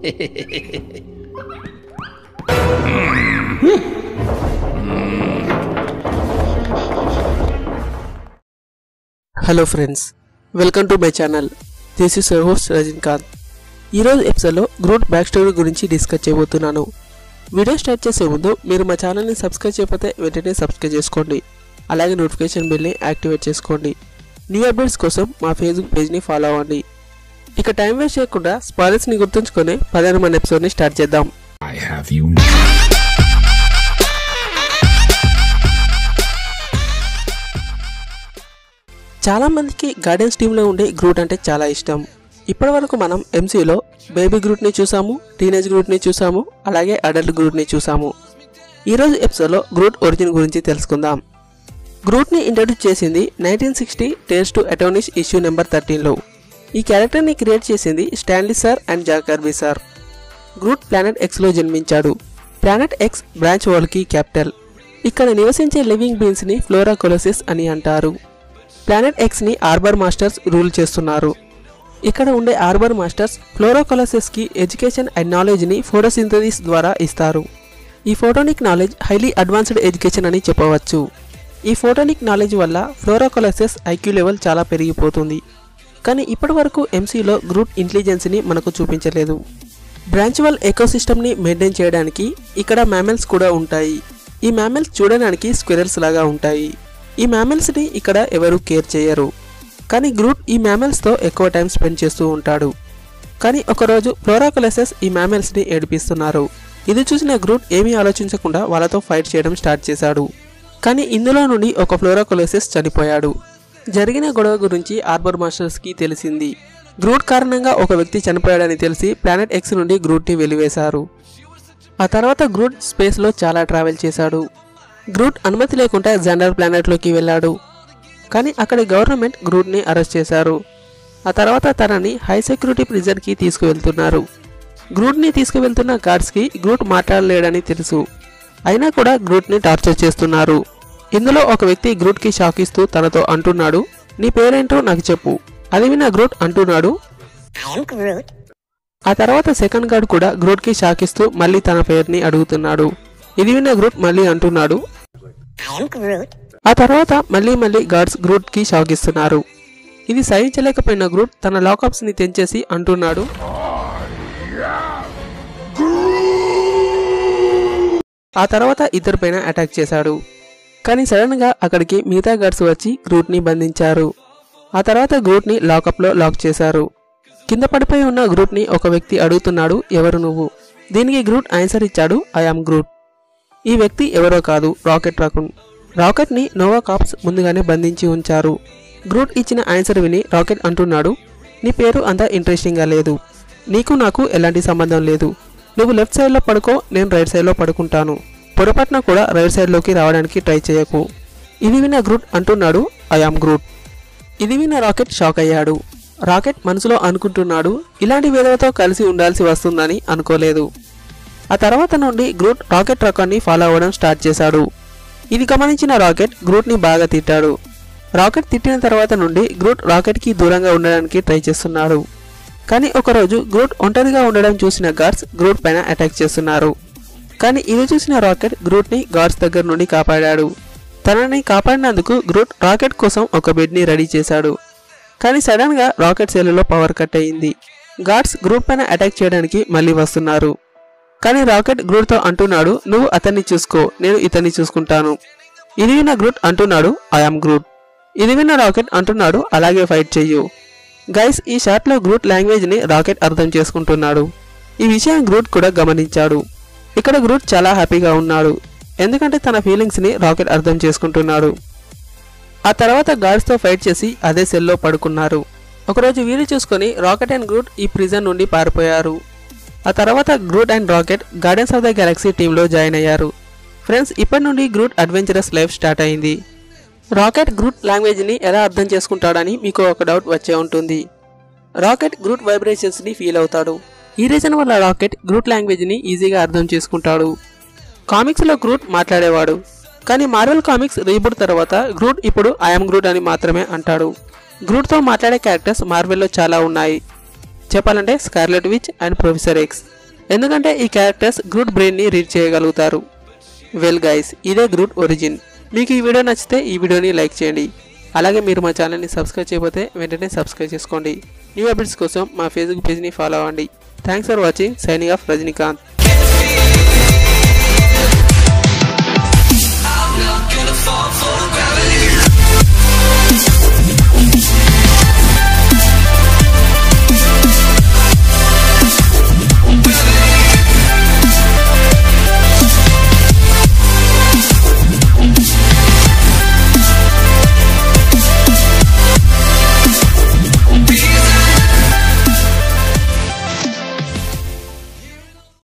Hello friends welcome to my channel this is your host Rajinikanth ఈరోజు ఎపిసోడ్లో Groot back story గురించి discuss చేయబోతున్నాను video start చేసే ముందు మీరు మా ఛానల్ని సబ్స్క్రైబ్ చేయకపోతే వెంటనే సబ్స్క్రైబ్ చేసుకోండి అలాగే నోటిఫికేషన్ బిల్ని యాక్టివేట్ చేసుకోండి న్యూ అప్డేట్స్ కోసం మా ఫేస్బుక్ పేజ్ని ఫాలో అవ్వండి ఇక టైం వేస్ట్ చేయకుండా స్పాయిలర్స్ని గుర్తుంచుకొని పదిహేను మన ఎపిసోడ్ని స్టార్ట్ చేద్దాం I have you now. చాలా మందికి గార్డెన్స్ టీంలో ఉండే గ్రూట్ అంటే చాలా ఇష్టం ఇప్పటివరకు మనం ఎంసీలో బేబీ గ్రూట్ని చూసాము టీనేజ్ గ్రూట్ని చూసాము అలాగే అడల్ట్ గ్రూట్ని చూసాము ఈరోజు ఎపిసోడ్లో గ్రూట్ ఒరిజిన్ గురించి తెలుసుకుందాం గ్రూట్ని ఇంట్రడ్యూస్ చేసింది nineteen sixty tales to astonish issue number థర్టీన్లో ఈ క్యారెక్టర్ని క్రియేట్ చేసింది Stan Lee sir and Jack Kirby sir Groot planet ఎక్స్లో జన్మించాడు ప్లానెట్ ఎక్స్ బ్రాంచ్ వరల్డ్కి క్యాపిటల్ ఇక్కడ నివసించే లివింగ్ బీన్స్ని ఫ్లోరా కొలసిస్ అని అంటారు ప్లానెట్ ఎక్స్ని ఆర్బర్ మాస్టర్స్ రూల్ చేస్తున్నారు ఇక్కడ ఉండే ఆర్బర్ మాస్టర్స్ ఫ్లోరోకొలసిస్కి ఎడ్యుకేషన్ అండ్ నాలెడ్జ్ని ఫోటోసింథసిస్ ద్వారా ఇస్తారు ఈ photonic knowledge highly advanced education అని చెప్పవచ్చు ఈ ఫోటోనిక్ నాలెడ్జ్ వల్ల ఫ్లోరోకొలసిస్ ఐక్యూ లెవెల్ చాలా పెరిగిపోతుంది కానీ ఇప్పటి వరకు ఎంసీలో గ్రూట్ ఇంటెలిజెన్స్ని మనకు చూపించలేదు బ్రాంచ్వల్ ఎకోసిస్టమ్ని మెయింటైన్ చేయడానికి ఇక్కడ మ్యామెల్స్ కూడా ఉంటాయి ఈ మ్యామెల్స్ చూడడానికి స్క్విరల్స్ లాగా ఉంటాయి ఈ మ్యామెల్స్ని ఇక్కడ ఎవరు కేర్ చేయరు కానీ గ్రూట్ ఈ మ్యామెల్స్తో ఎక్కువ టైం స్పెండ్ చేస్తూ ఉంటాడు కానీ ఒకరోజు ఫ్లోరాకొలసెస్ ఈ మ్యామెల్స్ని ఏడిపిస్తున్నారు ఇది చూసిన గ్రూట్ ఏమీ ఆలోచించకుండా వాళ్ళతో ఫైట్ చేయడం స్టార్ట్ చేశాడు కానీ ఇందులో నుండి ఒక ఫ్లోరాకొలసెస్ చనిపోయాడు జరిగిన గొడవ గురించి ఆర్బర్ మాస్టర్స్కి తెలిసింది గ్రూట్ కారణంగా ఒక వ్యక్తి చనిపోయాడని తెలిసి ప్లానెట్ ఎక్స్ నుండి గ్రూట్ని వెలివేశారు ఆ తర్వాత గ్రూట్ స్పేస్లో చాలా ట్రావెల్ చేశాడు గ్రూట్ అనుమతి లేకుండా జెండర్ ప్లానెట్లోకి వెళ్ళాడు కానీ అక్కడి గవర్నమెంట్ గ్రూట్ని అరెస్ట్ చేశారు ఆ తర్వాత తనని హై సెక్యూరిటీ ప్రిజన్కి తీసుకువెళ్తున్నారు గ్రూట్ని తీసుకువెళ్తున్న గార్డ్స్కి గ్రూట్ మాట్లాడలేడని తెలుసు అయినా కూడా గ్రూట్ని టార్చర్ చేస్తున్నారు ఇందులో ఒక వ్యక్తి గ్రూట్కి షాక్ ఇస్తూ తనతో అంటున్నాడు నీ పేరేంటో నాకు చెప్పు అది విన్న గ్రూట్ అంటున్నాడు I am Groot. ఆ తర్వాత సెకండ్ గార్డ్ కూడా గ్రూట్కి షాక్ ఇస్తూ మళ్ళీ తన పేరుని అడుగుతున్నాడు ఇది విన్న గ్రూట్ మళ్ళీ అంటున్నాడు I am Groot. ఆ తర్వాత మళ్ళీ మళ్ళీ గార్డ్స్ గ్రూట్ కి షాక్ ఇస్తున్నారు ఇది సహించలేకపోయిన గ్రూట్ తన లాకప్స్ ని తెంచేసి అంటున్నాడు ఆ తర్వాత ఇద్దరు పైన అటాక్ చేశాడు కానీ సడన్ గా అక్కడికి మిగతా గార్డ్స్ వచ్చి గ్రూట్ ని బంధించారు ఆ తర్వాత గ్రూట్ ని లాకప్ లో లాక్ చేశారు కింద పడిపోయి ఉన్న గ్రూట్ ని ఒక వ్యక్తి అడుగుతున్నాడు ఎవరు నువ్వు దీనికి గ్రూట్ ఆన్సర్ ఇచ్చాడు ఐ ఆమ్ గ్రూట్ ఈ వ్యక్తి ఎవరో కాదు రాకెట్ రకున్ రాకెట్ ని నోవా కాప్స్ ముందుగానే బంధించి ఉంచారు గ్రూట్ ఇచ్చిన ఆన్సర్ విని రాకెట్ అంటున్నాడు నీ పేరు అంత ఇంట్రెస్టింగ్గా లేదు నీకు నాకు ఎలాంటి సంబంధం లేదు నువ్వు లెఫ్ట్ సైడ్లో పడుకో నేను రైట్ సైడ్లో పడుకుంటాను పొరపాటున కూడా రైట్ సైడ్లోకి రావడానికి ట్రై చేయకు ఇది విన్న గ్రూట్ అంటున్నాడు ఐ ఆమ్ గ్రూట్ ఇది విన్న రాకెట్ షాక్ అయ్యాడు రాకెట్ మనసులో అనుకుంటున్నాడు ఇలాంటి వేదవతో కలిసి ఉండాల్సి వస్తుందని అనుకోలేదు ఆ తర్వాత నుండి గ్రూట్ రాకెట్ రకాన్ని ఫాలో అవ్వడం స్టార్ట్ చేశాడు ఇది గమనించిన రాకెట్ గ్రూట్ని బాగా తిట్టాడు రాకెట్ తిట్టిన తర్వాత నుండి గ్రూట్ రాకెట్కి దూరంగా ఉండడానికి ట్రై చేస్తున్నాడు కానీ ఒకరోజు గ్రూట్ ఒంటరిగా ఉండడం చూసిన గార్డ్స్ గ్రూట్ పైన అటాక్ చేస్తున్నారు కానీ ఇది చూసిన రాకెట్ గ్రూట్ని గార్డ్స్ దగ్గర నుండి కాపాడాడు తనని కాపాడినందుకు గ్రూట్ రాకెట్ కోసం ఒక బెడ్ని రెడీ చేశాడు కానీ సడన్గా రాకెట్ సెల్లులో పవర్ కట్ అయింది గార్డ్స్ గ్రూప్ పైన అటాక్ చేయడానికి మళ్ళీ వస్తున్నారు కానీ రాకెట్ గ్రూట్తో అంటున్నాడు నువ్వు అతన్ని చూసుకో నేను ఇతన్ని చూసుకుంటాను ఇది విన్న గ్రూట్ అంటున్నాడు ఐఆమ్ గ్రూట్ ఇది విన్న రాకెట్ అంటున్నాడు అలాగే ఫైట్ చెయ్యు గైస్ ఈ షాట్లో గ్రూట్ లాంగ్వేజ్ని రాకెట్ అర్థం చేసుకుంటున్నాడు ఈ విషయం గ్రూట్ కూడా గమనించాడు ఇక్కడ గ్రూట్ చాలా హ్యాపీగా ఉన్నాడు ఎందుకంటే తన ఫీలింగ్స్ని రాకెట్ అర్థం చేసుకుంటున్నాడు ఆ తర్వాత గార్డ్స్తో ఫైట్ చేసి అదే సెల్లో పడుకున్నారు ఒకరోజు వీలు చూసుకొని రాకెట్ అండ్ గ్రూట్ ఈ ప్రిజన్ నుండి పారిపోయారు ఆ తర్వాత Groot and rocket Guardians of the galaxy టీంలో జాయిన్ అయ్యారు ఫ్రెండ్స్ ఇప్పటి నుండి గ్రూట్ అడ్వెంచరస్ లైఫ్ స్టార్ట్ అయింది రాకెట్ గ్రూట్ లాంగ్వేజ్ని ఎలా అర్థం చేసుకుంటాడని మీకు ఒక డౌట్ వచ్చే ఉంటుంది రాకెట్ గ్రూట్ వైబ్రేషన్స్ని ఫీల్ అవుతాడు ఈ రీజన్ వల్ల రాకెట్ గ్రూట్ లాంగ్వేజ్ని ఈజీగా అర్థం చేసుకుంటాడు కామిక్స్లో గ్రూట్ మాట్లాడేవాడు కానీ మార్వెల్ కామిక్స్ రీబూట్ తర్వాత గ్రూట్ ఇప్పుడు ఐఎమ్ గ్రూట్ అని మాత్రమే అంటాడు గ్రూట్తో మాట్లాడే క్యారెక్టర్స్ మార్వెల్లో చాలా ఉన్నాయి చెప్పాలంటే Scarlet Witch and professor X ఎందుకంటే ఈ క్యారెక్టర్స్ గ్రూట్ బ్రెయిన్ని రీడ్ చేయగలుగుతారు వెల్ గైస్ ఇదే గ్రూట్ ఒరిజిన్ మీకు ఈ వీడియో నచ్చితే ఈ వీడియోని లైక్ చేయండి అలాగే మీరు మా ఛానల్ని సబ్స్క్రైబ్ చేయకపోతే వెంటనే సబ్స్క్రైబ్ చేసుకోండి న్యూ అప్డేట్స్ కోసం మా ఫేస్బుక్ పేజ్ని ఫాలో అవ్వండి thanks for watching signing off Rajinikanth